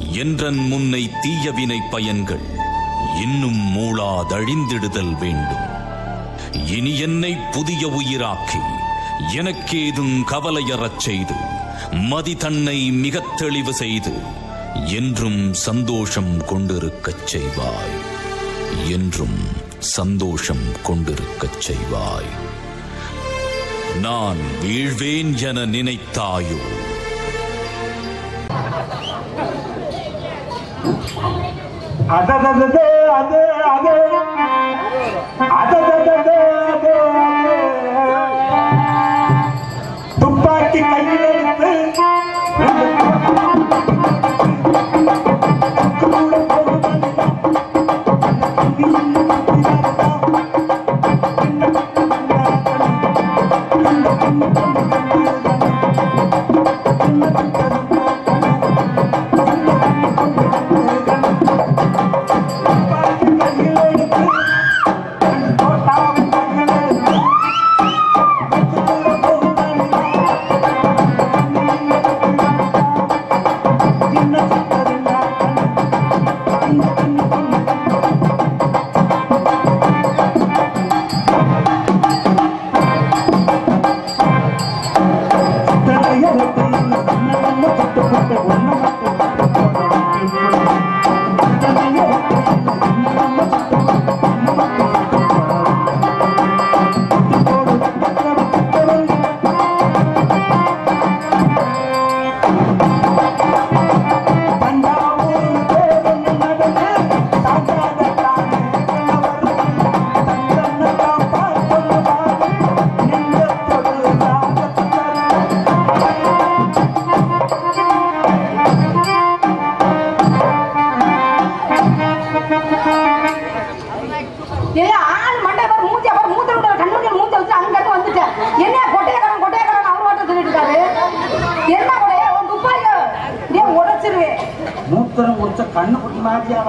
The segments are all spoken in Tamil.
என்றன் முன்னை தீயவினை பயன்கள் இன்னும் மூளாதழிந்திடுதல் வேண்டும் இனி என்னை புதிய உயிராக்கி எனக்கேதும் கவலையறச் செய்து மதி தன்னை மிகத் தெளிவு செய்து என்றும் சந்தோஷம் கொண்டிருக்கச் செய்வாய் என்றும் சந்தோஷம் கொண்டிருக்கச் செய்வாய் நான் வீழ்வேன் என நினைத்தாயோ அததததே, அதே, அதே. அததததே, அதே, அதே. துப்பாக்கி கையில் எடுத்து ஏய், ஆள் மண்டை பாரு, மூஞ்சிய பாரு, மூத்த விடுற கண்ணுக்குள்ள மூஞ்ச வச்சு அங்க இருந்து வந்துட்டேன். என்ன கொட்டையக்காரன், கொட்டையக்காரன் அவர் பாட்டுக்கு சொல்லிட்டு இருக்காரு. என்ன கொடையா? உன் துப்பாக்கிய டேய், உடைச்சிருவேன். மூத்தரம் முடிச்ச கண்ணு குட்டி மாட்டியாவா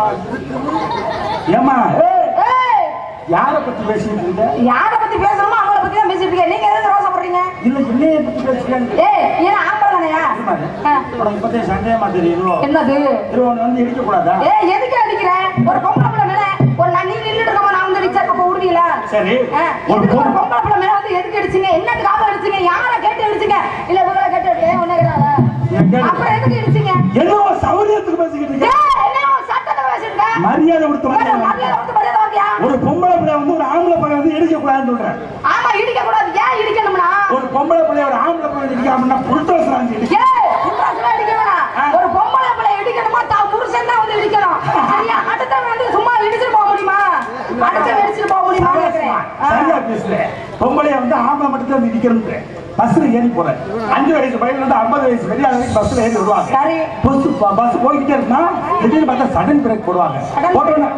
ஏமா ஏய், ஏய், யார பத்தி பேசிட்டு இருக்க யாரை பத்தி பேசணுமோ அவங்கள பத்தி தான் பேசிட்டு இருக்கேன். நீங்க எதுக்கு ரோசப்படுறீங்க? இல்ல என்னைய பத்தி பேசுறேன் ஏய், ஏன் ஆம்பளை தானையா? ஆ, உனக்கு பத்தி சந்தேகமா தெரியுதோ என்னது திருவண்ணு வந்து இடிக்க கூடாதா ஏய், எதுக்கு அடிக்கிற? ஒரு பொம்பளை பிள்ளை மேல ஒரு நான் நீ நின்னுட்டு இருக்கமா, நான் வந்து அடிச்சா அப்ப விடுவீங்களா? சரி ஆ, ஒரு எதுக்கு ஒரு பொண்ணு பொம்பளை பிள்ளை மேல வந்து எதுக்கு அடிச்சீங்க? என்னத்துக்காக அடிச்சீங்க? யாரை கேட்டு அடிச்சீங்க? இல்ல இவங்களை கேட்டு அடிச்சீங்க, உன்னை கேட்டாரா? எங்க? அப்புறம் எதுக்கு அடிச்சீங்க? என்ன ஒரு சௌரியத்துக்கு பேசிக்கிட்டு இருக்க ஏய், என்ன உன் சட்டத்தை பேசிட்டு இருக்க? மரியாதை கொடுத்து ஒரு வாங்க. மரியாதை கொடுத்து மரியாதை வாங்கியா? ஒரு பொம்பளை பிள்ளை வந்து ஒரு ஆம்பளை பிள்ளை வந்து இடிக்க கூடாதுன்னு சொல்றேன் ஆமா, இடிக்க கூடாது. ஏன் இடிக்கணும்னா? ஒரு பொம்பளை பிள்ளை ஒரு ஆம்பளை பிள்ளை இடிக்காமன்னா புருஷன் இடிக்க ஏய், புருஷனை இடிக்க வேணாம். ஆ. ஒரு பொம்பளை பிள்ளை இடிக்கணுமா, தான் புருஷன் தான் வந்து இடிக்கணும். சரியா? அடுத்தவன் வந்து சும்மா இடிச்சிட்டு போக முடியுமா? அடுத்தவன் இடிச்சிட்டு போக முடியுமா கேக்குறேன். ஆ. சரியா பேசுற பொம்பளைய வந்து ஆம்பளை மட்டும் தான் இடிக்கணும் பஸ்ல ஏறி போறேன் அஞ்சு வயசு பையன் வந்து ஐம்பது வயசு பெரிய அளவுக்கு பஸ்ல ஏறி வருவாங்க சரி. பஸ் பஸ் போய்கிட்டே இருந்தா திடீர்னு பார்த்தா சடன் பிரேக் போடுவாங்க சடன் போட்டோன்னே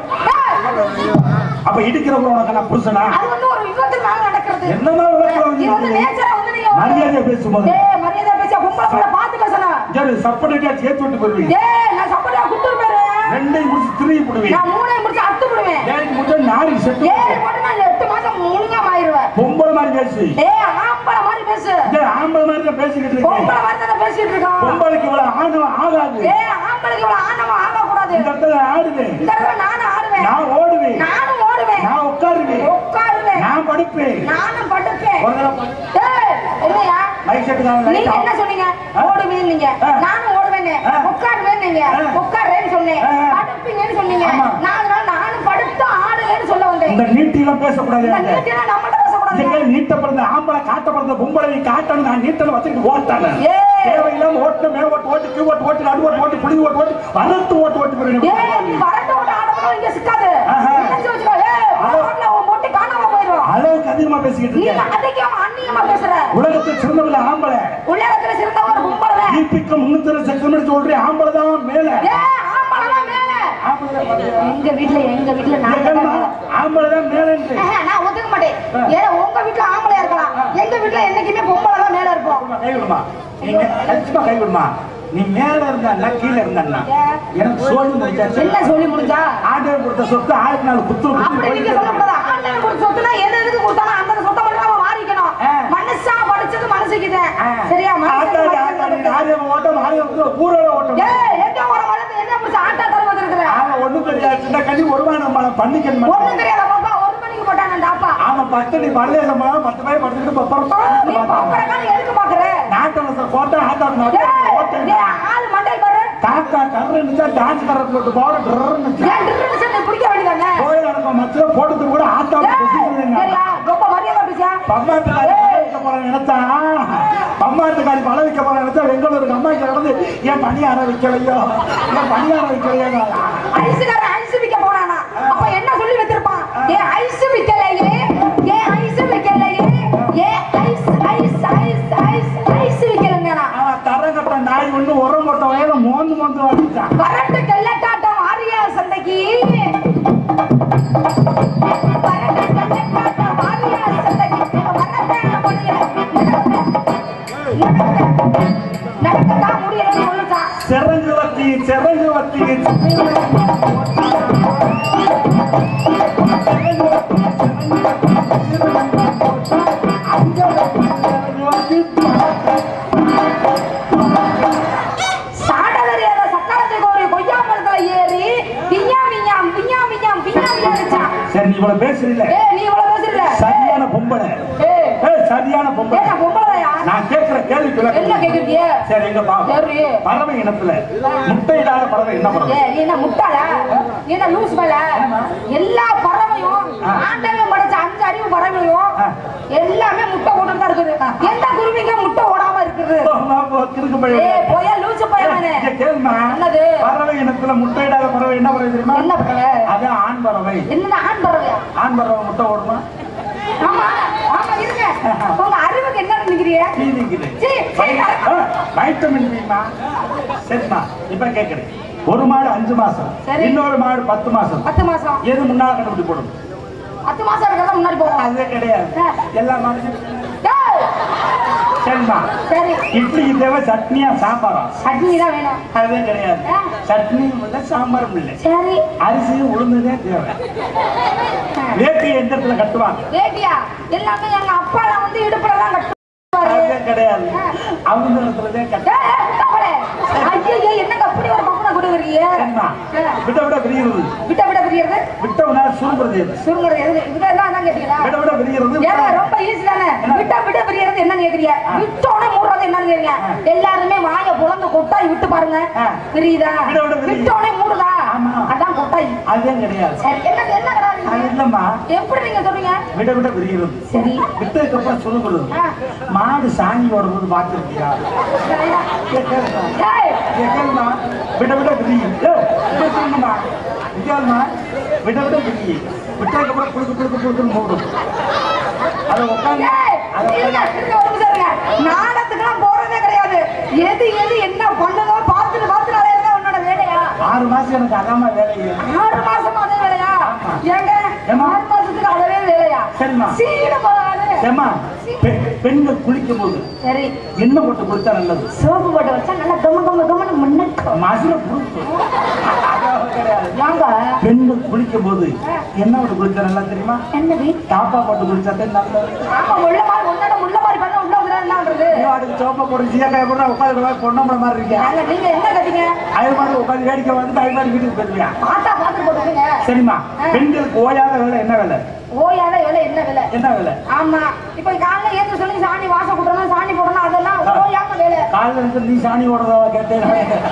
ஏய், அப்ப இடிக்கிறவங்க உனக்கு நான் புருஷனா அது வந்து ஒரு விபத்துனால நடக்கிறது. என்னமா விளக்கம் இது வந்து nature ஆ வந்து நீங்க ஒரு- மரியாதையா பேசும்போது ஏய், மரியாதையா பேசியா, பொம்பளை பிள்ளை பார்த்து பேசணும். சரி சப்பரேட்டா சேர்த்து விட்டு போடுவீங்க ஏய், நான் சப்போட்டா குடுத்துட்டு போயிடுவேன். ரெண்டையும் முடிச்சு திரும்பி போடுவீங்க நான் மூணையும் முடிச்சு அறுத்து விடுவேன். ஏழு முடிச்சு நாரி செட்டு ஏய், போட்டு நான் எட்டு மாசம் முழுங்கா மாறிடுவேன். பொம்பளை மாதிரி பேசு ஏய், ஆம்பளை மாதிரி பேசு. இதே ஆம்பளை மாதிரி தான் பேசிக்கிட்டு இருக்கேன் பொம்பளை மாதிரி தானே பேசிட்டு இருக்கோம். பொம்பளைக்கு இவ்வளவு ஆணவம் ஆகாது ஏய், ஆம்பளைக்கு இவ்வளவு ஆணவம் ஆகக்கூடாது. இந்த இடத்துல ஆடுவேன் இந்த இடத்துல நானும் ஆடுவேன். நான் ஓடுவேன் நானும் ஓடுவேன். நான் உட்காருவேன் உட்காருவேன். நான் படுப்பேன் நானும் படுப்பேன். ஒரு தடவை படு. ஏய், என்னய்யா? மைக் செட்டுக்காரன் நீங்க லைட் என்ன ஆஃப். சொன்னீங்க ஆ? ஓடுவேன் நீங்க ஆ. நானும் ஓடுவேன் ஆ. உட்காருவேன் நீங்க ஆ. உட்காருவேன்னு சொன்னேன் ஆ. படுப்பீங்கன்னு சொன்னீங்க ஆமா. நாலு நாள் நானும் படுத்து ஆடுவேன்னு சொல்ல வந்தேன் இந்த நீட்டிலாம் பேசக்கூடாது இந்த எனக்கு. நீட்டிலாம் நம்மள்ட்ட பேசக்கூடாது இதுக்கு நீட்ட பிறந்த ஆம்பளை காட்ட பிறந்த பொம்பளை காட்டணும் நான் நீட்டல வச்சுட்டு ஓட்டானேன் ஏய். தேவையில்லாம ஓட்டு மே ஓட்டு ஓட்டு கீ ஓட்டு ஓட்டு நடு ஓட்டு ஓட்டு புளி ஓட்டு ஓட்டு வளர்த்து ஓட்டு ஓட்டு ஏய் நீ போயிடும் வரட்டு ஓட ஆடணும் இங்க சிக்காது ஆஹா. நினைச்சு வச்சுக்கோ ஏய் ஹலோ. ரோட்ல உன் பொட்டி காணாம போயிடும் அளவுக்கு அதிகமா பேசிக்கிட்டு நீ இருக்கேன் அதிகம் அந்நியமா பேசுற உலகத்தில் சிறந்தவங்கள ஆம்பளை உலகத்துல சிறந்த ஒரு கும்பல ஈபிக்கு முன்னூத்தி செக்மெண்ட் சொல்றேன் ஆம்பளை தான் மேல ஏய் ஆம்பளை மேல ஆம்பளை தான் மேல. எங்க வீட்ல எங்க வீட்ல நான் ஏக்கம்மா, ஆம்பளை தான் மேலன்ட்டு ஆஹா, நான் ஒத்துக்க மாட்டேன் ஏன்னா உங்க வீட்ல ஆம்பளையா இருக்கலாம் எங்க வீட்ல என்னைக்குமே பொம்பளை தான் மேல இருப்போம் கை விடுமா நீங்க கழிச்சுமா கை விடுமா நீ மேல இருந்தா கீழே இருந்தா எனக்கு சோழி முடிச்சாச்சு என்ன சொல்லி முடிஞ்சா ஆண்டவன் கொடுத்த சொத்து ஆயிரத்தி நாலு குத்து அப்படி நீங்க சொல்லக்கூடாது ஆண்டவன் கொடுத்த சொத்துனா எது எதுக்கு கொடுத்தாலும் அந்த சொத்தை மட்டும் நம்ம மாறிக்கணும் ஆ. மனுஷா படிச்சது மனசுக்குதான் சரியா மனுஷன் படிச்சது மனசுக்கு. ஆரியம் ஓட்டம் ஆரியம் ஊரோட ஓட்டம் ஏய் எங்க ஓட மனசு என்ன கட்டி ஒரு வாரம் நம்மள பண்ணிக்கணும் ஒண்ணும் தெரியாத பாப்பா ஒரு மணிக்கு போட்டான் அந்த அப்பா ஆமா பத்து நீ பள்ளிய சம்பளம் பத்து பேர் படுத்துக்கிட்டு நீ பப்பரம் பாப்பறக்கான எதுக்கு பாக்குற நாட்டு கோட்டை ஆட்டா டேய், டேய், ஆளு மண்டையில் பாரு காக்கா கரு நிச்சா டான்ஸ் கரத்து போட்டு போற ட்ரர்னு ஏன் ட்ரில் நீ பிடிக்க வேண்டியதானே கோயில் நடக்கும் மச்சல போட்டது கூட ஆட்டா ஏய், சரியா? ரொம்ப மரியாதை பேசியா பம்மாட்டுக்காரி பழ வைக்க போற நினைச்சா பம்மாட்டுக்காரி பழ வைக்க போற நினைச்சா பெங்களூருக்கு அம்மாக்கு நடந்து ஏன் பணியார வைக்கலையோ ஏன் பணியார வைக்கலையோ ஐஸுக்கார ஐஸ் விக்க போனானா அப்ப என்ன சொல்லி வச்சிருப்பான் ஏ ஐஸ் விக்கலையே ஏ ஐஸ் விக்கலையே ஏ ice ice ice ice ice விக்கலங்கனா அவன் தரங்கட்ட நாய் ஒண்ணு உரம் போட்ட வயல மோந்து மோந்து வந்துட்டான் வரட்டு கள்ளட்டாட்டம் ஆரியா சந்தைக்கு வரட்டு கள்ளட்டாட்டம் ஆரியா சந்தைக்கு வரட்டேன் முடியல நடக்கத்தான் முடியலன்னு சொல்லுச்சான் செரஞ்சு வத்தி செரஞ்சு வத்தி சாட தெரியாத சக்கரத்தை கோரி கொய்யா மரத்துல ஏறி விஞ்ஞா விஞ்ஞாம் விஞ்ஞா விஞ்ஞாம் விஞ்ஞா விஞ்ஞானிச்சான் சரி நீ இவ்வளவு பேசுறீல ஏ நீ இவ்வளவு பேசுறல சரியான பொம்பளை ஏ ஏய், சரியான பொம்பளை ஏ நான் பொம்பளையா நான் கேட்கிற கேள்வி என்ன கேக்குறீங்க சரி எங்க பாப்போம் சரி பறவை இனத்துல முட்டையிடாத பறவை என்ன பறவை ஏ நீ என்ன முட்டாளா நீ என்ன லூஸ் மேல எல்லா பறவையும் ஆண்டவன் படைச்ச அஞ்சு அறிவு பறவையும் ஆ. எல்லாமே முட்டை போட்டுட்டு தான் இருக்குது எந்த குருவிங்க முட்டை ஓடாம இருக்குது ஆமா, போ, கிறுக்கு பையன். ஏ போயா லூசு பையனே இங்க கேளுமா என்னது? பறவை இனத்துல முட்டையிடாத பறவை என்ன பறவை தெரியுமா என்ன பறவை அது ஆண் பறவை என்ன ஆண் பறவையா ஆண் பறவை முட்டை ஓடுமா ஆமா ஆமா இருங்க உங்க அறிவுக்கு என்ன நினைக்கிறீங்க பீதிக்குது சீ, சீ, ஆ, வைட்டமின் பிமா சரிம்மா இப்ப கேக்குறேன் ஒரு மாடு அஞ்சு மாசம் சரி. இன்னொரு மாடு பத்து மாசம் பத்து மாசம் எது முன்னால கண்டுபிடி போடும் பத்து மாசம் இருக்கிறதா முன்னாடி போவோம் அதுவே கிடையாது ஆ. எல்லா மாடும் டேய், சரிம்மா சரி இட்லிக்கு தேவை சட்னியா சாம்பாரா சட்னி தான் வேணும் அதுவே கிடையாது ஆ. சட்னியும் இல்லை சாம்பாரும் இல்லை சரி அரிசியும் உளுந்துதே தேவை வேட்டி எந்த இடத்துல கட்டுவாங்க ரேடியா எல்லாமே எங்க அப்பாலாம் வந்து இடுப்புல தான் கட்டுவாரு அதுவே கிடையாது ஆ. அவங்க இடத்துலதே கட்டு ஏய், ஏய், முட்டாளே. ஐயையே, என்னங்க அப்படி ஒரு பக்குன கொடுக்குறீங்க சரிம்மா ஆ. விட்ட விட விரிகிறது விட்ட விட்ட பிரியறது விட்டவனா சுருங்குறது எது சுருங்குறது எது இதெல்லாம் தான் கேட்டீங்களா விட விட விரிகிறது ஏங்க ரொம்ப ஈஸி தானே விட்டா விட்ட பிரியறது என்னன்னு கேக்குறீங்க விட்டோட மூடுறது என்னன்னு கேக்குறீங்க எல்லாருமே வாய புலந்து கொட்டாய் விட்டு பாருங்க ஆ. தெரியுதா விட விட விரியுது. விட்டோட மூடுதா ஆமா. அதான் கொட்டாய் அதுவே கிடையாது சரி என்னது என்ன அது கிடையாது இல்லம்மா எப்படி நீங்க சொல்றீங்க விட விட விரிகிறது சரி விட்டதுக்கு அப்புறம் சுருங்குறது ஆ. மாடு சாணி ஓடும்போது பார்த்துருக்கியா கேட்கறதா ஏய், கேட்கறதா விட விட விரியும் ஏய், இப்படி சொல்லுமா வித்தியாசமா விட விட விரியும் விட்டதுக்கு அப்புறம் புழுக்கு புழுக்கு புழுக்குன்னு மூடும் அதை உட்காந்து ஏய், அதை இருங்க, இருங்க, ஒரு நிமிஷம் இருங்க. நாடகத்துக்குலாம் போறதே கிடையாது எது எது என்ன பண்ணுதோ பார்த்துட்டு பார்த்துட்டு அலையறதா உன்னோட வேலையா ஆறு மாசம் எனக்கு அதாம வேலையே ஆறு மாசமா அதே வேலையா ஆமா. ஏங்க ஏம்மா? ஆறு மாசத்துக்கு அதே வேலையா சரிம்மா. சீடு போகாது ஏம்மா பெ- பெண்கள் குளிக்கும் போது சரி எண்ணெய் போட்டு குளிச்சா நல்லது சோப்பு போட்டு வச்சா நல்லா கம்ம கம்ம கம்மனு முன்னேற்றம் மசுர புழுப்பு அதான் கிடையாது ஏங்க பெண்கள் குளிக்கும் போது எண்ணெய் போட்டு குளிச்சா நல்லா தெரியுமா என்னது டாப்பா போட்டு குளிச்சாதே நல்லது ஆமா முள்ள மாதிரி முன்னாடி முள்ள மாதிரி பண்ண உள்ள வந்து என்ன பண்றது ஐயோ, அதுக்கு சோப்பா போட்டு சீக்காய போட்டு உட்காந்து பொண்ணம்பள மாதிரி இருக்கேன் ஏங்க, நீங்க என்ன கட்டிங்க அது மாதிரி உட்காந்து வேடிக்கை வந்து அது மாதிரி வீட்டுக்கு போயிருவியா பார்த்தா பார்த்து போட்டுருங்க சரிம்மா பெண்களுக்கு ஓயாத வேலை என்ன வேலை ஓயாத வேலை என்ன வேலை என்ன வேலை ஆமா இப்ப காலைல ஏந்து சொல்லி சாணி வாசம் கூட்டணும் சாணி போடணும் அதெல்லாம் ஓயாம வேலை காலையில இருந்து நீ சாணி ஓடுறதா கேட்டேன்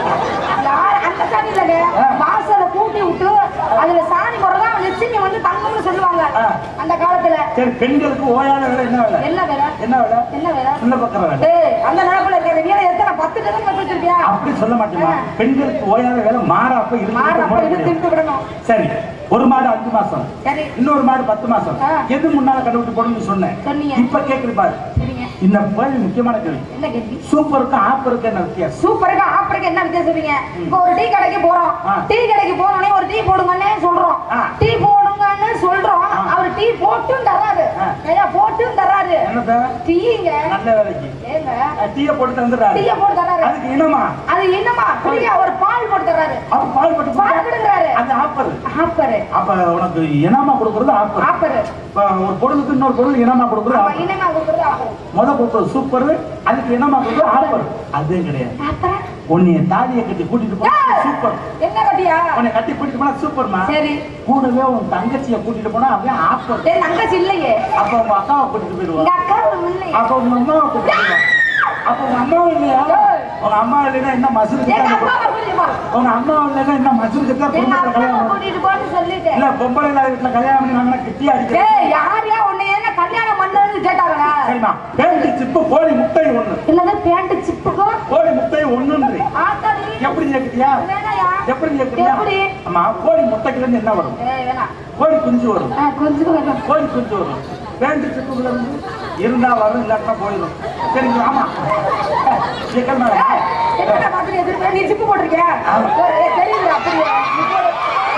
யார் அந்த சாணி இல்லைங்க வாசல கூட்டி விட்டு அதுல சாணி போடுறதா லட்சுமி வந்து தங்கம்னு சொல்லுவாங்க ஆ. அந்த காலத்துல சரி பெண்களுக்கு ஓயாத வேலை என்ன வேலை என்ன வேலை என்ன வேலை என்ன வேலை சின்ன பக்கம் வேலை ஏய் அந்த நிலப்புல இருக்கிற வீர எத்தனை பத்து டதம் கட்டு வச்சிருக்கியா அப்படி சொல்ல மாட்டேமா பெண்களுக்கு ஓயாத வேலை மாறாப்ப மாறப்ப இழுத்து இருக்கு இழுத்து விடணும் சரி ஒரு மாடு அஞ்சு மாசம் சரி இன்னொரு மாடு பத்து மாசம் ஆ. எது முன்னால கண்டுபிடிச்சு போடணும்னு சொன்னேன் சொன்னீங்க. இப்ப கேக்குது பாரு சரிங்க இந்த கேள்வி முக்கியமான கேள்வி என்ன கேள்வி சூப்பருக்கு ஆப்பருக்கு என்ன வித்தியாசம் சூப்பருக்கு ஆப்பருக்கு என்ன வித்தியாசம் சொல்றீங்க இப்போ ஒரு டீ கடைக்கு போறோம் ஆ. டீ கடைக்கு போனோடனே ஒரு டீ போடுங்கன்னு சொல்றோம் ஆ. டீ போடுங்கன்னு சொல்றோம் ஆ. அவர் டீ போட்டும் தர்றாரு ஆ. ஐயா போட்டும் தர்றாரு என்னத்த டீங்க நல்ல வேலைக்கு ஏங்க டீய போட்டு தந்துடுறாரு டீய போட்டு தர்றாரு அதுக்கு இனமா அது என்னமா புரியா ஒரு பால் போட்டு தர்றாரு அப்ப பால் போட்டு பால் கொடுக்குறாரு அது ஆப்பர் ஆப்பரு அப்ப உனக்கு இனமா கொடுக்கறது ஆப்பர் ஆப்பரு இப்ப ஒரு பொருளுக்கு இன்னொரு பொருள் இனமா கொடுக்கறது ஆமா ஆப்பர் இனமா கொடுக்குறது ஆப்பரு முத கொடுக்கறது சூப்பர் அதுக்கு இனமா கொடுக்கறது ஆப்பர் அதே கிடையாது ஆப்பரா உன்னைய தாலியை கட்டி கூட்டிட்டு போனா ஏய், சூப்பர் என்ன கட்டியா உன்னை கட்டி கூட்டிட்டு போனா சூப்பர்மா சரி கூடவே உன் தங்கச்சியை கூட்டிட்டு போனா அப்படியே ஆப்பர் என் தங்கச்சி இல்லையே அப்ப உங்க அக்காவை கூட்டிட்டு போயிடுவா எங்க அக்கா இல்லையே அப்ப உங்க அம்மாவை கூட்டிட்டு போயிடுவா அப்ப உங்க அம்மாவும் இல்லையா ஏய். உங்க அம்மா இல்லைன்னா என்ன மசூருக்கு எங்க தான் அம்மாவை கூட்டிட்டு போ உங்க அம்மா இல்லைன்னா என்ன மசூருக்கு தான் எங்க குடும்பத்துல அம்மாவை கல்யாணம் கூட்டிட்டு போன்னு சொல்லிட்டேன் இல்ல பொம்பளை இல்லாத வீட்டுல கல்யாணம் பண்ணி வாங்கினா கிட்டியா அடிக்கிறேன் ஏய் யார் யா உன்னை என்ன கல்யாணம் பண்றதுன்னு கேட்டாங்க சரிம்மா பேண்டி சிப்பு கோழி முட்டை ஒண்ணு இல்லது பேண்ட் சிப்புக்கும் கோழி முட்டை ஒண்ணுன்றி ஆத்தாடி எப்படி கேக்குறியா வேணாயா எப்படி கேக்குறியா எப்படி அம்மா கோழி முட்டைக்குல இருந்து என்ன வரும் ஏய் வேணாம் கோழி குஞ்சு வரும் ஆ, கொஞ்சம் வேணும் கோழி குஞ்சு வரும் பேண்டி சிப்புக்குள்ள இருந்து இருந்தா வரும் இல்லாட்டா போயிடும் சரிங்க ஆமா சிக்கன் ஏய், என்னடா பாத்துட்டு எதிர்ப்பு நீ சிப்பு போட்டிருக்க ஆமா. ஏய், தெரியுது அப்படியே நீ போடு.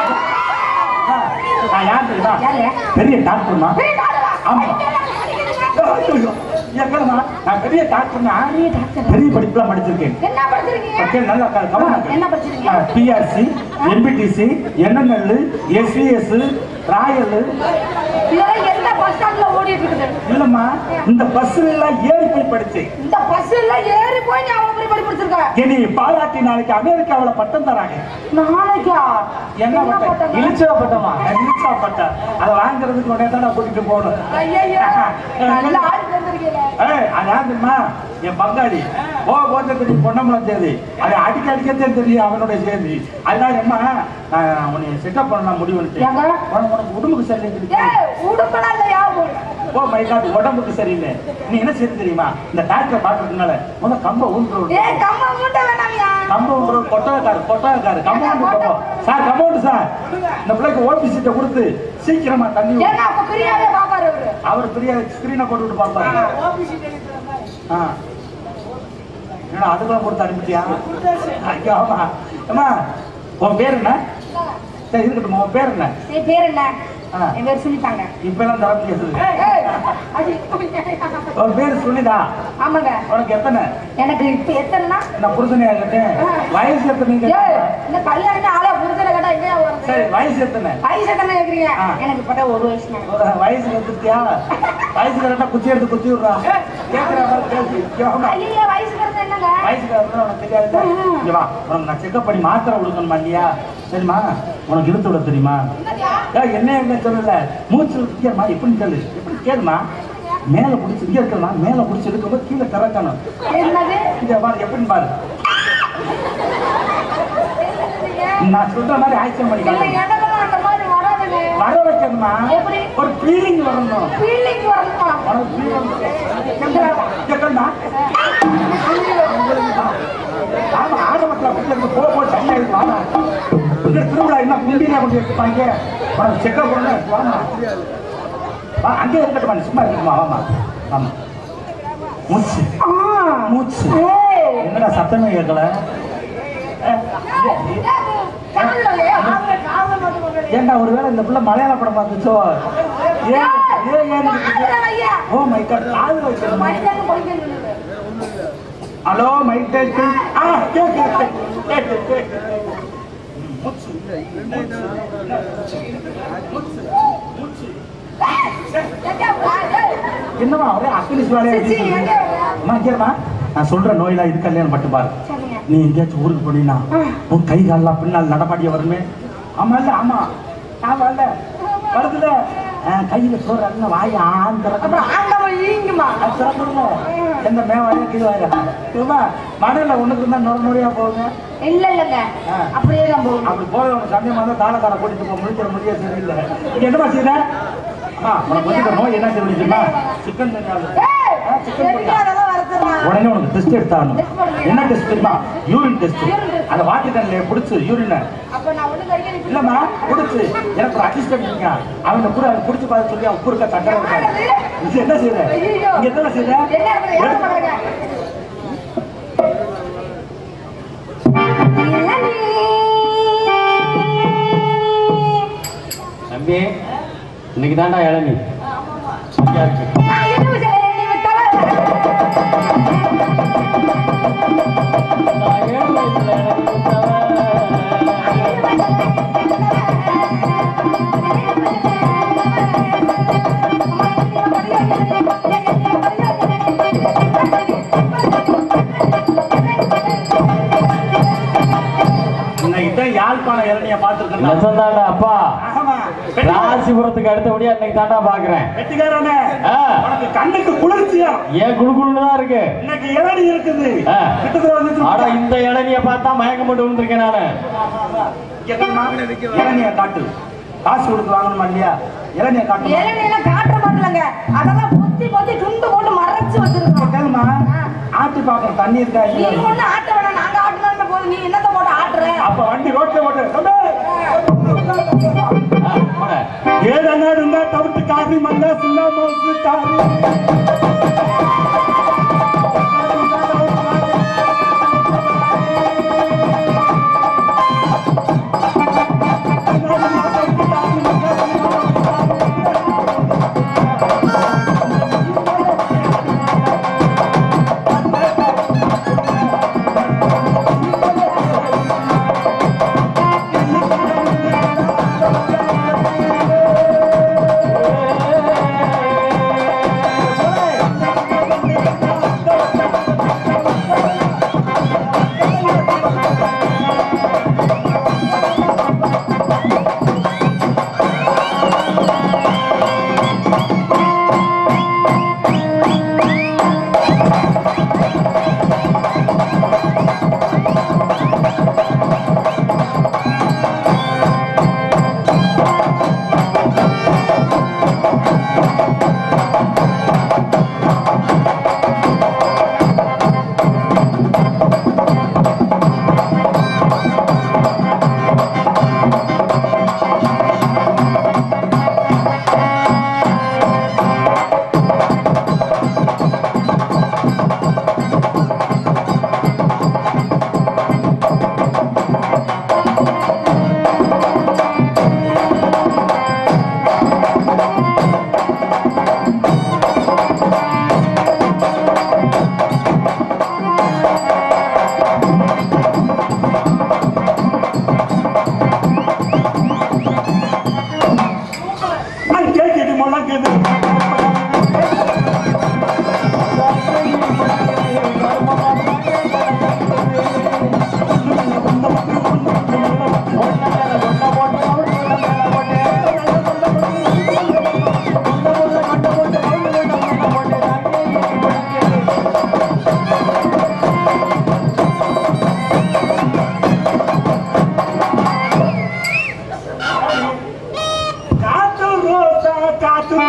நான் யார் தெரியுமா யாரு? பெரிய டாக்டர்மா ஏய், டாக்டரா? ஆமா. ஐயோ, ஏக்கமா நான் பெரிய டாக்டர்னா பெரிய டாக்டரா? பெரிய படிப்புலாம் படிச்சிருக்கேன் என்ன படிச்சிருக்கீங்க ஓகே நல்லா கவனம் என்ன படிச்சிருக்கீங்க PRC NPDC NNL SVS royal இதெல்லாம் எந்த பஸ் ஸ்டாண்ட்ல ஓடிட்டு இருக்குது இல்லம்மா இந்த பஸ்ல எல்லாம் ஏறி போய் படிச்சேன் இந்த பஸ் எல்லாம் ஏறி போய் நீ அவன் போய் படி படிச்சிருக்க இனி பாராட்டி நாளைக்கு அமெரிக்காவுல பட்டம் தராங்க நாளைக்கா என்ன பட்டம் பட்டம்? இழிச்சா பட்டமா இழிச்சா பட்டம் அதை வாங்குறதுக்கு உடனே தான் கூட்டிட்டு போகணும் ஐயையோ, நல்ல ஆள் வந்திருக்கீங்க ஏய் அதாவதுமா என் பங்காளி ஓ போத்த தெரியும் பொன்னம்பலம் செய்தி அது அடிக்க அடிக்கத்தே தெரியும் அவனுடைய செய்தி அதனால அம்மா நான் உன்னை செட்டப் பண்ண முடிவு ஏங்க? உனக்கு உனக்கு உடம்புக்கு சரியில்லை ஏய் உடுப்பெல்லாம் இல்லையா ஓ மை காட் உடம்புக்கு சரியில்லை நீ என்ன செய்ய தெரியுமா இந்த டாக்டரை பார்க்கறதுனால முதல்ல கம்ப ஊன்று ஏய் கம்மா மூட்டை வேணாமியா கம்ப ஊன்று கொட்டகைக்காரு கொட்டகைக்காரு கம்பவுண்டு போவோம் சார் கம்பவுண்டு சார் இந்த பிள்ளைக்கு ஓபி சீட்டை கொடுத்து சீக்கிரமா தண்ணி ஊத்து. ஏன்னா அப்ப பிரியாவே பாப்பாரு அவரு அவர் பெரிய ஸ்கிரீனை போட்டு விட்டு பார்ப்பாரு ஆ என்னடா அதுக்கெல்லாம் கொடுத்து அனுப்பிட்டியா ஐயோ ஆமா அம்மா உன் பேர் என்ன சரி இருக்கட்டும் உன் பேர் என்ன என் பேர் என்ன ஆ. என் பேர் சுனிதாங்க இப்ப எல்லாம் தர முடியாது ஏய், அது உன் பேர் சுனிதா ஆமாங்க உனக்கு எத்தனை எனக்கு இப்ப எத்தனைனா என்ன புரிதனையா கேட்டேன் வயசு எத்தனை ஏய் கேட்டேன் இந்த கல்யாணம் ஆளா புரிதல கேட்டா எங்கேயா வருது சரி வயசு எத்தனை வயசு எத்தனை கேக்குறீங்க ஆ. எனக்கு இப்ப ஒரு வயசு ஒரு வயசு வந்துட்டியா வயசு கரெக்டா குச்சி எடுத்து குத்தி விடுறா கேட்கிற மாதிரி பேசு ஆமா. ஐயா வயசு வருது என்னங்க வயசுக்கு உனக்கு தெரியாது இங்க வா உனக்கு நான் செக்அப் பண்ணி மாத்திரை கொடுக்கணுமா இல்லையா சரிம்மா உனக்கு இழுத்து விட தெரியுமா என்னடியா? ஏய், என்ன என்ன சொல்லல மூச்சு வித்தியமா எப்படின்னு கேளு எப்படி கேளுமா மேல பிடிச்சி இங்க இருக்கலாம் மேல பிடிச்சி இருக்கும்போது கீழே கறக்கணும் என்னது இங்க பாரு எப்படின்னு பாரு நான் சொல்ற மாதிரி ஆக்ஷன் இல்ல பண்ணிக்கலாம் எனக்கெல்லாம் அந்த மாதிரி வராதுங்க வர வைக்கணுமா எப்படி? ஒரு ஃபீலிங் வரணும் ஃபீலிங் வரணுமா உனக்கு ஃபீலிங் கேட்கணுமா ஆமா ஆரம்பத்தில் அப்படி இருந்து போக போக தனியாக இருக்கு வாமா இங்க திருவிழா என்ன கும்பினா கொண்டு எடுத்துப்பாங்க உனக்கு செக்கப் பண்ண வாமா வா அங்கே இருக்கட்டுமா நீ சும்மா இருக்கட்டுமா வாமா வாமா மூச்சு ஆ. மூச்சு ஏய். என்னடா சத்தமே கேட்கல காதுல ஏன் ஆவுல காதுல மட்டும் கொண்டு ஏன்டா ஒருவேளை இந்த பிள்ளை மலையாள படம் பார்த்துச்சோ ஏன் ஏன் ஏன் காதுல வையா. ஓ மை காட் காது வச்சிருமா மனிதனுக்கு பொய்க்கிறது. ஹலோ மைக் டெஸ்ட் ஆ கேக்கு கேக்கு கேக்கு மூச்சு எங்க வா, ஏய். என்னமா ஒரே அக்கினி சுவாலையா சிச்சி, எங்க வா? அம்மா கேளுமா நான் சொல்ற நோயெல்லாம் இது கல்யாணம் பட்டு பாரு சரிங்க. நீ எங்கேயாச்சும் ஊருக்கு போனீங்கன்னா உன் கை கால்லாம் பின்னால் நடமாடிய வருமே ஆமா இல்ல ஆமா ஆமா இல்ல வருதுல அஹ், கையில சோறு அல்ல வாய் ஆந்திரம் அப்புறம் ஆண்டவன் ஈங்குமா அது திறந்துருங்க எந்த மேவாயா கீழே வாயா சும்மா மடையில ஒண்ணுக்கு இருந்தா நொறு நொறியா போகுங்க இல்ல இல்லங்க ஆ. அப்படியே தான் போகணும் அப்படி போய் உனக்கு சமயமா தான் தாளக்கார கூட்டிட்டு போக முடிக்கிற முடிய சரியில்லை நீங்க என்னமா செய்யற அம்மா உனக்கு வந்து நோய் என்ன தெரியுமா சிக்கன் ஏய், சிக்கன் தெரியாதவன் வரதுடா. உடனே உனக்கு டெஸ்ட் எடுத்தாகணும் Test பண்ணுங்க. என்ன டெஸ்ட் தெரியுமா யூரின் டெஸ்ட் Urine test. அந்த வாட்டர் கேன்ல பிடிச்சு யூரினை அப்ப நான் ஒண்ணு கறிக்க நீ இல்லம்மா பிடிச்சு எனக்கு ஒரு அசிஸ்டன்ட் இருக்கான் அவனை கூட அதை பிடிச்சு பார்த்து சொல்லி அவன் குறுக்க சக்கரை இருக்காரு இது என்ன செய்யற ஐயையோ. இங்க என்ன செய்யற என்ன இருக்குது? என்ன எடுத்து- பண்றீங்க? தம்பி இன்னைக்கு தாண்டா இளநீ சரியா இருக்கு நான் என்ன செய்ய நீ விட்டவன் நான் ஏழு வயசுல இளநீ குடிச்சவன். Thank யாழ்ப்பாண இளநிய பார்த்துருக்கேன் நெசந்தாண்டா அப்பா ஆமா வெட்டிக்கார- ராசிபுரத்துக்கு அடுத்தபடியா இன்னைக்கு தாண்டா பாக்குறேன் வெட்டிக்காரனே ஆ. உனக்கு கண்ணுக்கு குளிர்ச்சியா ஏன் குழுக்குழுன்னு தான் இருக்கு இன்னைக்கு இளநி இருக்குது ஆ. கிட்டத்தட்ட வந்துட்டு ஆனா இந்த இளநிய பார்த்தா மயக்கம் போட்டு விழுந்திருக்கேன் நானு என்னம்மா? இளநிய காட்டு காசு கொடுத்து வாங்கணுமா இல்லையா இளநிய காட்டு இளநீல காட்டுற மாதிரிலங்க அதெல்லாம் பொத்தி பொத்தி துண்டு போட்டு மறைச்சு வச்சிருக்கோம் கேளுமா ஆட்டி பாக்குற தண்ணி இருக்கா நீ இல்லையா ஒண்ணு ஆட்ட வேணாம் நாங்க ஆட்டினா போதும் நீ என்னத்த போட்டு ஆட்டுற அப்ப வண்டி ரோட்ல போட்டு தம்பி! ஆ, போட. ஏழனா இருந்தா தவிர்த்து காரி மல்லா சில்லா மோசு காரி அது கேக்குது முழங்குது காத்து ரோசா காத்து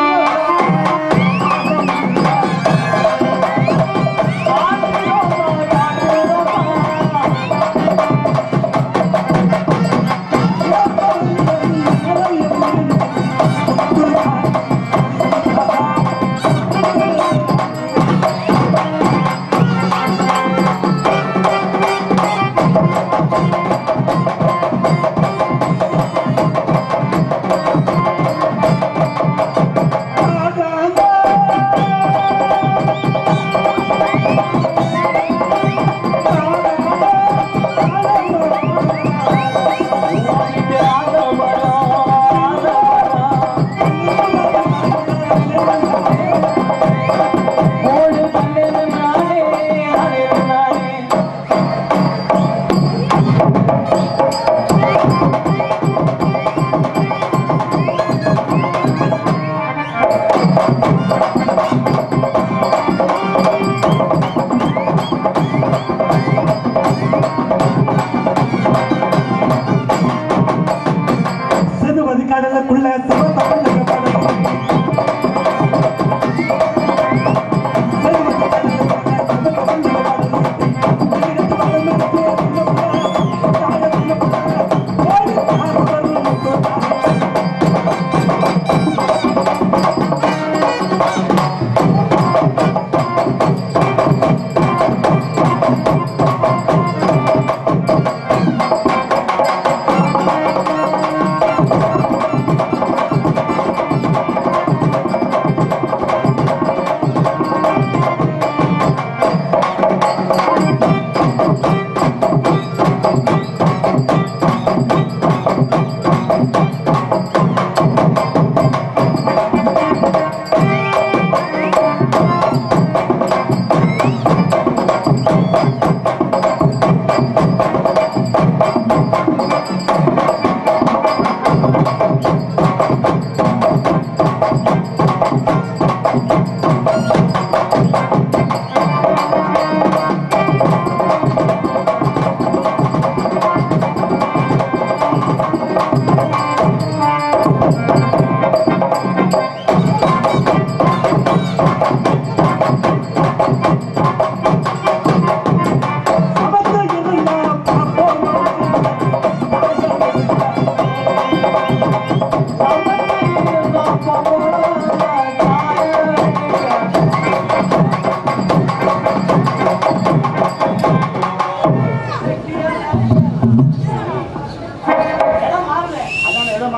சிறுவது கடலுக்குள்ள சிவத்தமிழக படம்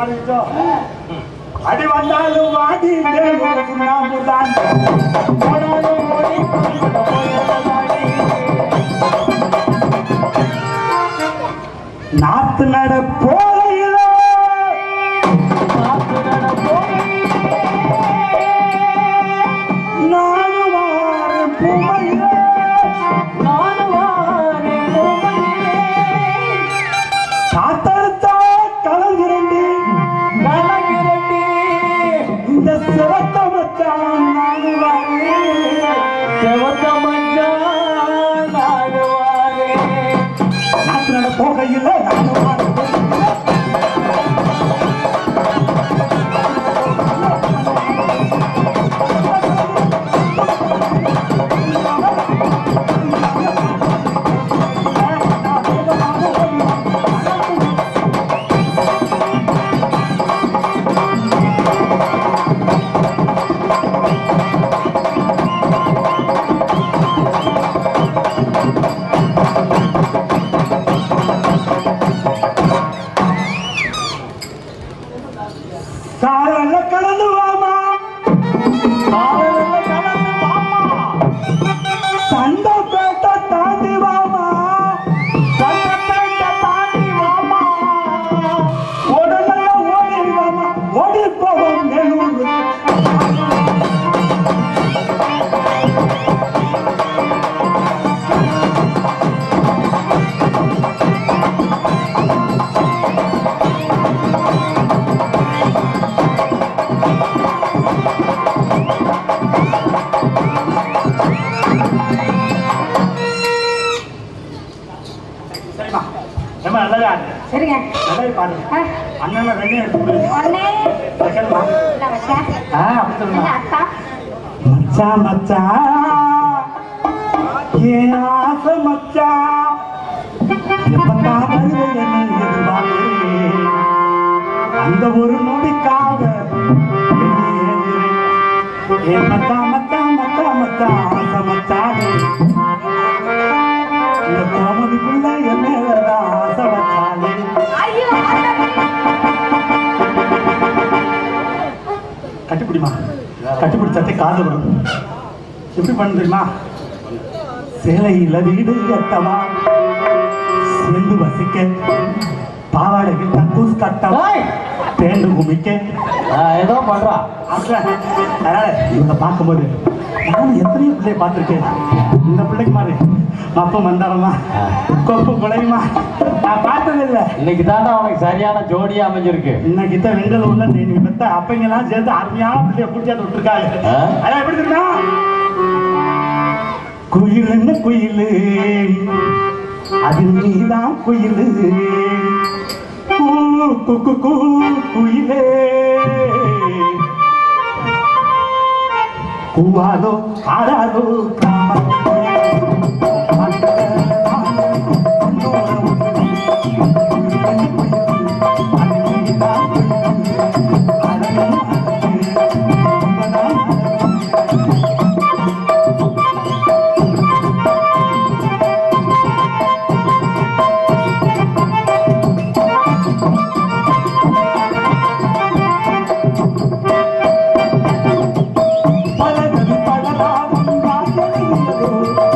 பாடிட்டோம் அடி வந்தாலும் வாடி வேணும் சுண்ணாம்புதான் போனாலும் ஓடி போயதாடி. நாத்து நட போலையிலோ நானும் வாரம் பூமையிலே காத்தழுத்தா கலங்குரண்டி இந்த சிவத்த மச்சான் நானும் நாத்து நட போகையில் நானும் வாரம் சாரல்ல கடந்து வாமா சண்டை பேட்ட தாண்டி வாமா உடனே ஓடி வாமா ஓடி போவோம் நெல்லூர் சரிம்மா ஏமா நல்லா சரிங்க நல்லா பாரு ஆ, அண்ணன் ரெண்டே எடுத்து கொடு அண்ணே செகண்ட் வா இல்ல மச்சான் ஆ அப்படி இல்ல சொல்லுமா அக்கா மச்சான் மச்சான் என் ஆசை மச்சான் எப்பத்தான் வருவேன்னு எதிர்பார்க்கிறேன் அந்த ஒரு நொடிக்காக எண்ணி ஏங்குறேன். என் மச்சான் மச்சான் மச்சான் மச்சான் ஆசை மச்சானே இந்த கோமதிக்குள்ள என்ன ஆசை மச்சானே ஐயோ ஆண்டவனே. கட்டிப்பிடிமா கட்டிப்பிடிச்சாத்தே காது வரும் எப்படி பண்ண தெரியுமா சேலையில வீடு கட்டவா சேர்ந்து வசிக்க பாவாடைக்கு தக்கூஸ் கட்டவா ஏய்! பேண்டு குமிக்க ஏதோ பண்றா அதுல அதனால இவங்க பார்க்கும்போது நானும் எத்தனையோ பிள்ளைய பார்த்துருக்கேன் இந்த பிள்ளைக்கு மாதிரி அப்பம் வந்தாரம்மா கொப்பு குலையுமா நான் பார்த்தது இல்லை இன்னைக்கு தாண்டா உனக்கு சரியான ஜோடியா அமைஞ்சிருக்கு இன்னைக்கு தான் வெங்கல் உள்ள நீ நீ பெத்த அப்பங்கெல்லாம் சேர்ந்து அருமையான பிள்ளைய பிடிச்சாந்து விட்டுருக்காங்க ஆ? அதான் எப்படி தெரியுமா குயில் என்ன குயிலு அது நீதான் குயிலு கூ, கு, கு, கு, குயிலே கூவாதோ ஆடாதோ பழகது பழகாவும் ராஜனீயதோ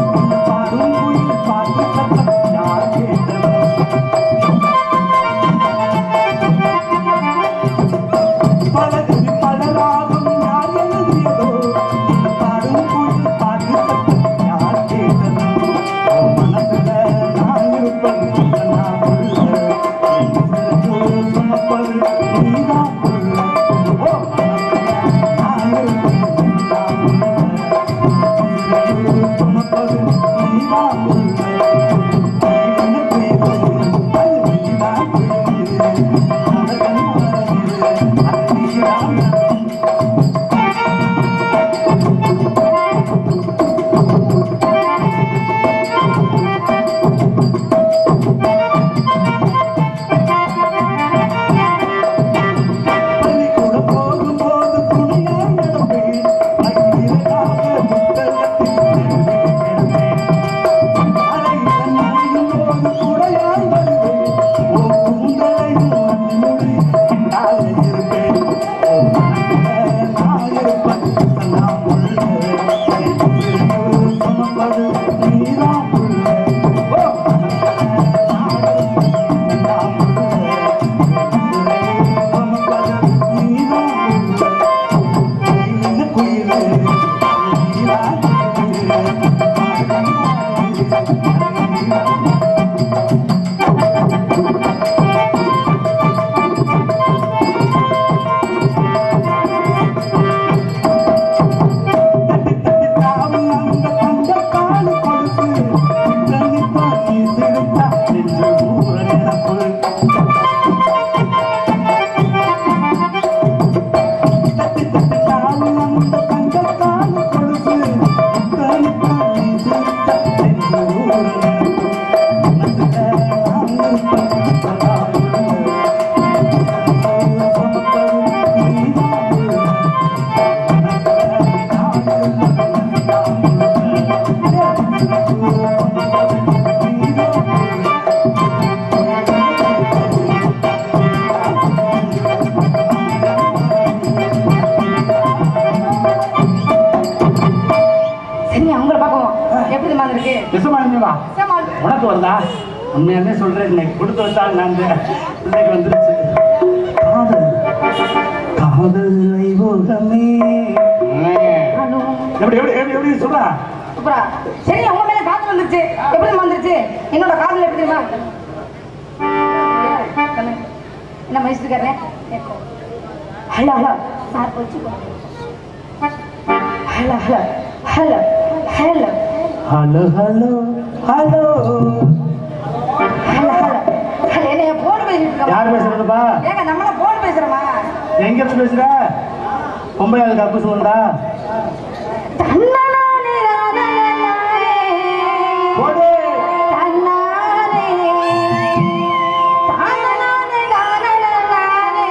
வருதாமா சமாளி. உனக்கு வருதா உண்மையாவே சொல்றேன் இன்னைக்கு கொடுத்து வச்சாங்க நான் இன்னைக்கு வந்துருச்சு காதல் காதல் ஐவோகமே அனு. எப்படி எப்படி எப்படி எப்படி சொல்றா சூப்பரா சரி உங்க மேல காதல் வந்துருச்சு எப்படி வந்துருச்சு என்னோட காதல் எப்படி தெரியுமா சொல்லு. என்ன மைசூர்காரன் ஹலோ ஹலோ சார் போச்சு hello hello hello hello hello hello hello hello hello hello என்ன போன் பேசிட்டு யார் இருக்கோம் பேசுறதுப்பா ஏங்க நம்மள போன் பேசுறோமா எங்க இருந்து பேசுற பொம்பளை அதுக்கு அப்பு சொல்லுடா தன்னாலே ராதனாலே போடு தன்னாலே தானனாலே தானனாலே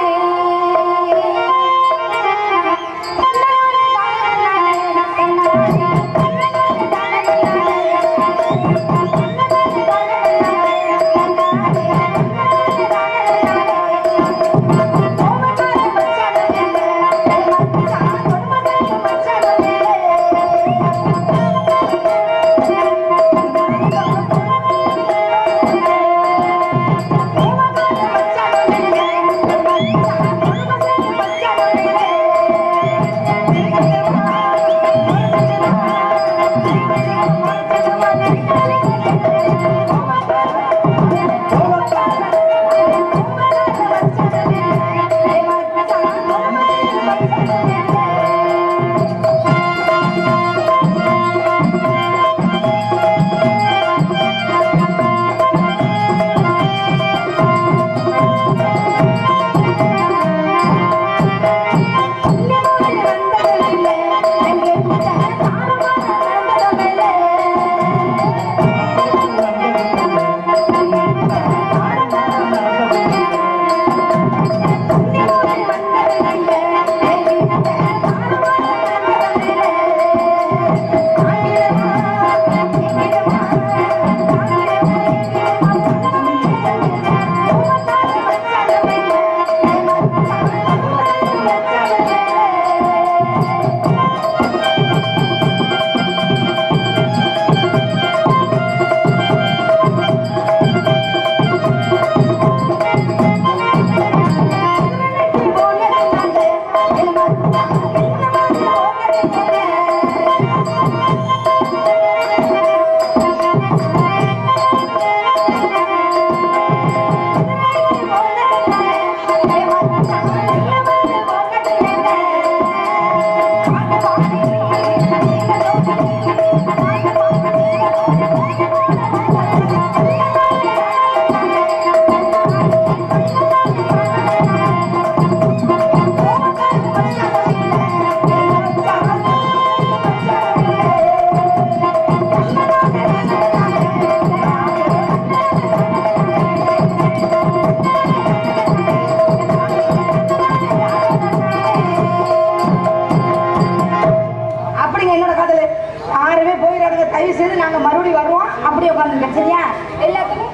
அப்படிங்க என்னோட காதல் யாருமே போயிடாதுங்க தயவு செய்து நாங்க மறுபடியும் வருவோம் அப்படியே உட்காந்துருங்க சரியா எல்லாத்துக்கும்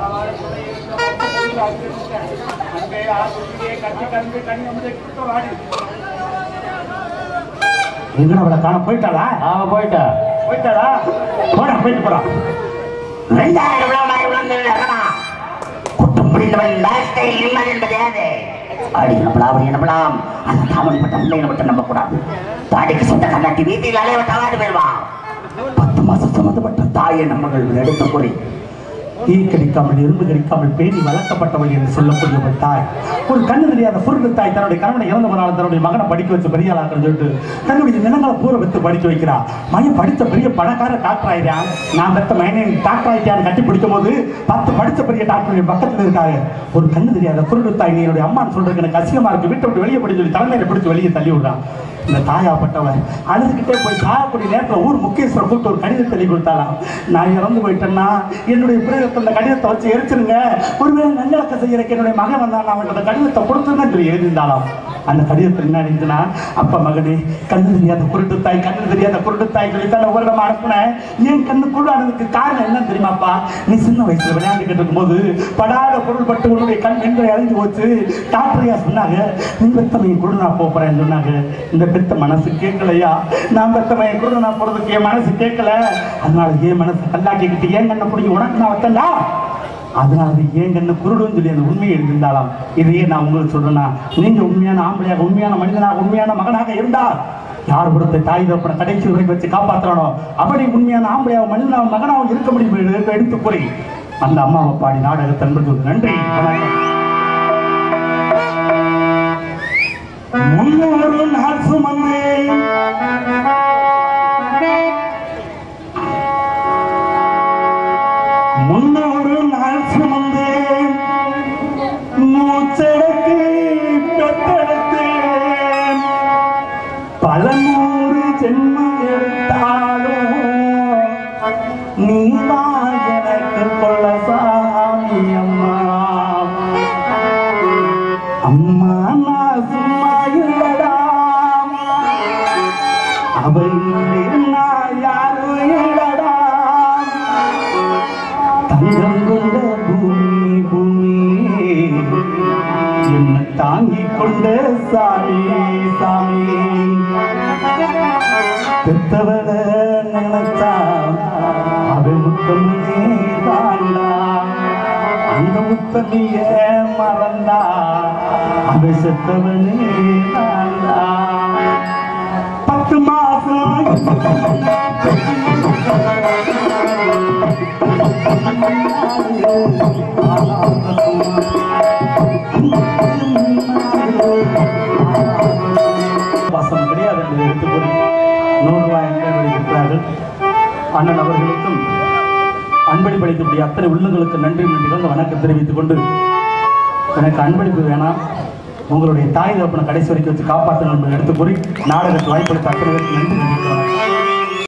எங்கடா அவளை காண போயிட்டாளா அவ போயிட்டா போயிட்டாளா போடா போயிட்டு போறான் ரெண்டாயிரம் விழா உழந்து விழா குற்றம் புரிந்தவன் லாஸ்டை நிம்மதி என்பது யாது அடி நம்பலாம் அப்படி நம்பலாம் அந்த தாமரைப்பட்ட முல்லை மட்டும் நம்ப கூடாது தாடிக்கு சொந்த கண்ணாட்டி வீட்டில் அலைவட்ட வாடு பெறுவான் பத்து மாசம் சுமந்துபட்ட தாயை நம்மகள் எடுத்து கூறி ஈ கடிக்காமல் எறும்பு கடிக்காமல் பேணி வளர்க்கப்பட்டவள் என்று சொல்லக்கூடியவள் தாய் ஒரு கண்ணு தெரியாத புருந்து தாய் தன்னுடைய கணவனை இறந்த போனாலும் தன்னுடைய மகனை படிக்க வச்சு பெரிய ஆளாக்கன்னு சொல்லிட்டு தன்னுடைய நிலங்களை பூர வைத்து படிக்க வைக்கிறா மகன் படித்த பெரிய பணக்கார டாக்டர் ஆயிட்டான் நான் பெத்த மகனை டாக்டர் ஆயிட்டான்னு கட்டி பிடிக்கும் போது பத்து படித்த பெரிய டாக்டர் என் பக்கத்துல இருக்காங்க ஒரு கண்ணு தெரியாத குருடு தாய் நீ என்னுடைய அம்மான்னு சொல்றதுக்கு எனக்கு அசிங்கமா இருக்கு வீட்டை விட்டு வெளியே படி சொல்லி தலைமையில பிடிச்சு வெளியே தள்ளி விடுறான் இந்த தாயாப்பட்டவன் அழுதுகிட்டே போய் சாகக்கூடிய நேரத்தில் ஊர் முக்கியஸ்வரர் கூப்பிட்டு ஒரு கடிதத்தை எழுதி கொடுத்தாலாம் நான் இறந்து போயிட்டேன்னா என்னுடைய பிரேதத்தை அந்த கடிதத்தை வச்சு எரிச்சிருங்க ஒருவேளை நல்லடக்கம் செய்யறதுக்கு என்னுடைய மகன் வந்தான் அவன் அந்த கடிதத்தை கொடுத்துருங்கன்னு சொல்லி எழுதியிருந்தாலாம் அந்த கடிதத்தில் என்ன இருந்துச்சுன்னா அப்பா மகனே கண்ணு தெரியாத குருட்டு தாய் கண்ணு தெரியாத குருட்டு தாய் சொல்லி தான் ஒவ்வொரு நம்ம அனுப்புனேன் என் கண்ணு குருடானதுக்கு காரணம் என்ன தெரியுமாப்பா நீ சின்ன வயசுல விளையாண்டுக்கிட்டு இருக்கும்போது படாத பொருள் பட்டு உன்னுடைய கண் எங்களை அழிஞ்சு போச்சு டாக்டரையா சொன்னாங்க நீ பெத்தமையை குருடனா போறேன்னு சொன்னாங்க இந்த பெத்த மனசு கேட்கலையா நான் பெத்தமையை குருடனா போறதுக்கு என் மனசு கேட்கல அதனால என் மனசு கல்லாக்கிக்கிட்டு ஏன் கண்ணை பிடிச்சி உனக்கு நான் வச்சேன்டா அதனால அது ஏன் கண்ணு குருடுன்னு சொல்லி அந்த உண்மையை இருந்தாலாம் இதையே நான் உங்களுக்கு சொல்றேன்னா நீங்க உண்மையான ஆம்பளையாக உண்மையான மனிதனாக உண்மையான மகனாக இருந்தா யார் கொடுத்த தாய் தப்பனை கடைசி வரைக்கும் வச்சு காப்பாற்றணும் அப்படி உண்மையான ஆம்பளையாக மனிதனாக மகனாக இருக்க முடியும் என்று எடுத்து கூறி அந்த அம்மாவை பாடி நாடகத்தை அன்பு நன்றி வணக்கம் முன்னொரு நாள் சுமந்தேன் முன்னொரு நாள் சுமந்தேன் மூச்சடக்கு பெத்தெடுத்தேன் பல நூறு ஜென்மம் எடுத்தாலும் நீதான் எனக்கு கொள்ள சாமி அம்மா அம்மா நான் சும்மா இல்லடா அவள் நான் யாரும் இல்லடா தங்கம் கொண்ட பூமி பூமி என்னை தாங்கிக் கொண்ட சாமி சாமி பெத்தவள நினைச்சா அவள் முத்தமே தாண்டா அந்த முத்தமிய மறந்தா அவள் செத்தவனே தாண்டா பத்து மாசம் வாசம் கிடையாது என்பதை எடுத்துக்கொண்டு நூறு ரூபாய் எண்ணில் இருக்கிறார்கள் அண்ணன் அவர்களுக்கும் அன்பளிப்பு அளிக்கக்கூடிய அத்தனை உள்ளங்களுக்கு நன்றி நன்றிகள் வணக்கம் தெரிவித்துக் கொண்டு எனக்கு அன்பளிப்பு வேணாம் உங்களுடைய தாய் தகப்பனை கடைசி வரைக்கும் வச்சு காப்பாற்றணும் என்பதை எடுத்து கூறி நாடகத்தை வாய்ப்பளித்த அத்தனை பேருக்கு நன்றி நன்றி